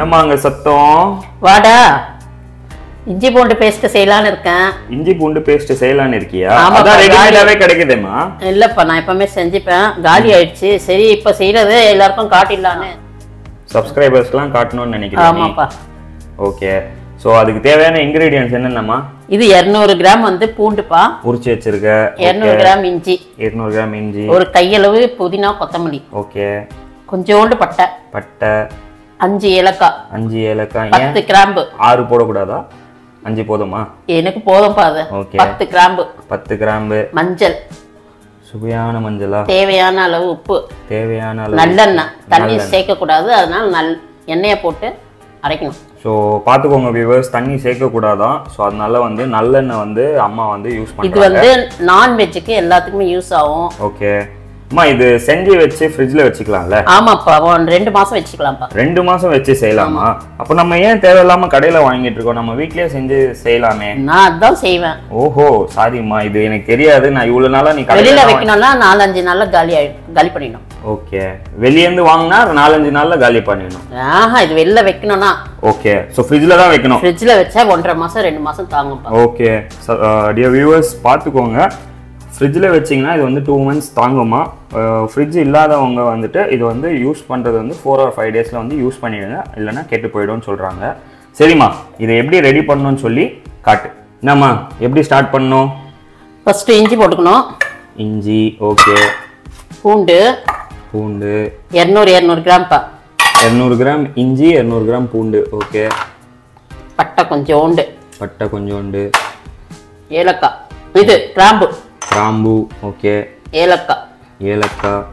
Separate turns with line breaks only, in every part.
என்னம்மா அங்க சத்தம்
வாடா இஞ்சி பூண்டு பேஸ்ட் செய்யலான்னு இருக்கேன்
இஞ்சி பூண்டு பேஸ்ட் செய்யலாம்னு இருக்கியா
ஆமாப்பா,
அதான்
காலி.
ரெடிமேடாவே கிடைக்குதேம்மா
இல்லப்பா நான் எப்பவுமே செஞ்சுப்பேன் காலி ஆயிடுச்சு சரி இப்ப செய்யறது எல்லாருக்கும் காட்டிடலான்னு
சப்ஸ்கிரைபர்ஸ்க்குலாம் காட்டணும்னு நினைக்கிறேன்
ஆமாப்பா
ஓகே ஸோ அதுக்கு தேவையான இன்கிரீடியன்ஸ் என்னென்னம்மா
இது 200 கிராம் வந்து பூண்டுப்பா
உரிச்சு வச்சிருக்க
200 கிராம் இஞ்சி
இருநூறு கிராம் இஞ்சி
ஒரு கையளவு புதினா கொத்தமல்லி
ஓகே
கொஞ்சோண்டு பட்டை
பட்டை
அஞ்சு ஏலக்காய்
அஞ்சு ஏலக்காய் ஏன்
பத்து கிராம்பு
ஆறு போடக்கூடாதா அஞ்சு போதுமா
எனக்கு போதும்பா அது
Okay.
பத்து கிராம்பு
பத்து கிராம்பு
மஞ்சள்
சுவையான மஞ்சளா
தேவையான அளவு உப்பு
தேவையான அளவு
நல்லெண்ணெய் தண்ணி சேர்க்க கூடாது அதனால நல் எண்ணெயை போட்டு அரைக்கணும்
ஸோ பார்த்துக்கோங்க வியூவர்ஸ் தண்ணி சேர்க்கக்கூடாதான் ஸோ அதனால வந்து நல்லெண்ணெய் வந்து அம்மா வந்து யூஸ்
இது
பண்ணுறாங்க
வந்து நான்வெஜ்ஜுக்கு எல்லாத்துக்குமே யூஸ் ஆகும்
ஓகே அம்மா இது செஞ்சு வச்சு ஃப்ரிட்ஜில் வச்சுக்கலாம்ல
ஆமாப்பா ஒன் ரெண்டு மாசம் வச்சுக்கலாம்ப்பா
ரெண்டு மாசம் வச்சு செய்யலாமா அப்போ நம்ம ஏன் தேவையில்லாம கடையில வாங்கிட்டு இருக்கோம் நம்ம வீட்லயே செஞ்சு செய்யலாமே
நான் அதான் செய்வேன்
ஓஹோ சாரிம்மா இது எனக்கு தெரியாது நான் இவ்வளவு நாளா நீ
வெளியில
கடையில
வைக்கணும்னா நாலஞ்சு நாள்ல காலி ஆயிடும் காலி பண்ணிடணும்
ஓகே வெளியேந்து வாங்கினா நாலஞ்சு நாள்ல காலி பண்ணிடணும்
ஆஹா இது வெளில வைக்கணும்னா
ஓகே ஸோ ஃப்ரிட்ஜில் தான் வைக்கணும்
ஃப்ரிட்ஜில் வச்சா ஒன்றரை மாசம் ரெண்டு மாசம் தாங்கும்ப்பா
ஓகே டியர் வியூவர்ஸ் பார்த்துக்கோங்க ஃப்ரிட்ஜில் வச்சிங்கன்னா இது வந்து டூ மந்த்ஸ் தாங்குமா ஃப்ரிட்ஜ் இல்லாதவங்க வந்துட்டு இது வந்து யூஸ் பண்ணுறது வந்து ஃபோர் ஆர் ஃபைவ் டேஸில் வந்து யூஸ் பண்ணிடுங்க இல்லைன்னா கெட்டு போயிடும்னு சொல்கிறாங்க சரிம்மா இதை எப்படி ரெடி பண்ணணும்னு சொல்லி காட்டு என்னம்மா எப்படி ஸ்டார்ட் பண்ணணும்
ஃபர்ஸ்ட் இஞ்சி போட்டுக்கணும்
இஞ்சி ஓகே
பூண்டு
பூண்டு
இரநூறு இரநூறு கிராம்ப்பா
இரநூறு கிராம் இஞ்சி இரநூறு கிராம் பூண்டு ஓகே
பட்டை கொஞ்சோண்டு
பட்டை கொஞ்சோண்டு
ஏலக்காய் இது கிராம்பு
கிராம்பு ஓகே
ஏலக்காய்
ஏலக்காய்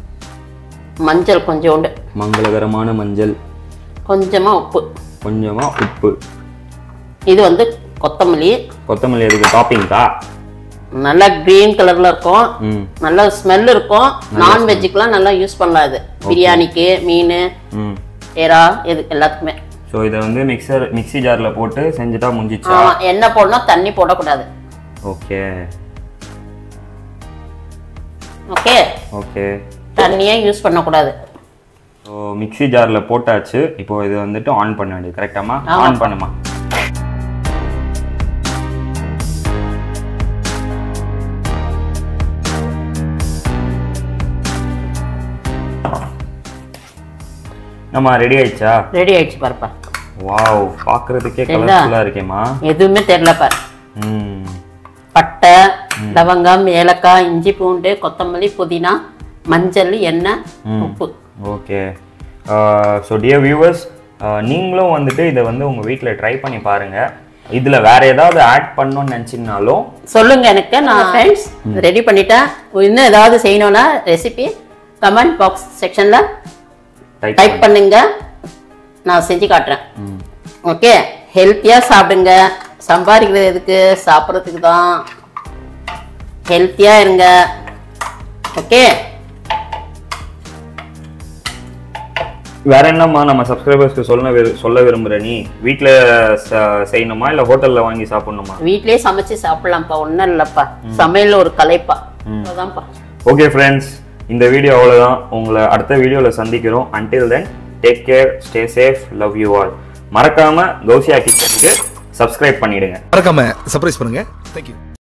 மஞ்சள் கொஞ்சோண்டு
மங்களகரமான மஞ்சள்
கொஞ்சமா உப்பு
கொஞ்சமாக உப்பு
இது வந்து கொத்தமல்லி
கொத்தமல்லி எதுக்கு டாப்பிங்க்கா
நல்லா கிரீன் கலர்ல இருக்கும்
ம்
நல்ல ஸ்மெல் இருக்கும் நான்வெஜ்ஜுக்கெல்லாம் நல்லா யூஸ் பண்ணலாம் இது பிரியாணிக்கு மீன்
ம்
எறா இது எல்லாத்துக்குமே
ஸோ இதை வந்து மிக்சர் மிக்ஸி ஜாரில் போட்டு செஞ்சுட்டா முடிஞ்சிச்சா
ஆமா எண்ணெய் போடணும் தண்ணி போடக்கூடாது
ஓகே
ஓகே
ஓகே
தண்ணியே யூஸ் பண்ணக்கூடாது
ஸோ மிக்ஸி ஜாரில் போட்டாச்சு இப்போ இது வந்துட்டு ஆன் பண்ண வேண்டியது கரெக்டாமா
ஆமாப்பா.
ஆன் பண்ணுமா நம்ம ரெடி ஆயிடுச்சா
ரெடி ஆயிடுச்சு பாருப்பா
வாவ் பார்க்கறதுக்கே
தெரியுதா?
கலர்ஃபுல்லாக இருக்கேம்மா
எதுவுமே தெரியல பாரு
ம்
பட்டை லவங்கம் ஏலக்காய் இஞ்சி பூண்டு கொத்தமல்லி புதினா மஞ்சள் எண்ணெய் உப்பு
ஓகே ஸோ டியர் வியூவர்ஸ் நீங்களும் வந்துட்டு இதை வந்து உங்கள் வீட்டில் ட்ரை பண்ணி பாருங்கள் இதில் வேற ஏதாவது ஆட் பண்ணணும்னு நினச்சிங்கனாலும்
சொல்லுங்க எனக்கு நான் ஃப்ரெண்ட்ஸ் ரெடி பண்ணிட்டேன் இன்னும் ஏதாவது செய்யணும்னா ரெசிபி கமெண்ட் பாக்ஸ் செக்ஷன்ல
டைப்
டைப் பண்ணுங்க நான் செஞ்சு காட்டுறேன் ஓகே ஹெல்த்தியா சாப்பிடுங்க சம்பாதிக்கிறது எதுக்கு சாப்பிட்றதுக்கு தான் ஹெல்த்தியா இருங்க ஓகே
வேற என்னம்மா நம்ம சப்ஸ்கிரைபர்ஸ்க்கு சொல்ல விரு- சொல்ல விரும்புகிற நீ வீட்டில் செய்யணுமா இல்லை ஹோட்டலில் வாங்கி சாப்பிடணுமா
வீட்லயே சமைச்சு சாப்பிடலாம்ப்பா ஒன்றும் இல்லைப்பா சமையல் ஒரு கலைப்பா அவ்வளோதான்ப்பா
ஓகே ஃப்ரெண்ட்ஸ் இந்த வீடியோ அவ்வளோதான் உங்களை அடுத்த வீடியோவில் சந்திக்கிறோம் until then take care stay safe love you all மறக்காம கௌசியா கிச்சனுக்கு சப்ஸ்கிரைப் பண்ணிடுங்க
மறக்காம சர்ப்ரைஸ் பண்ணுங்க தேங்க்யூ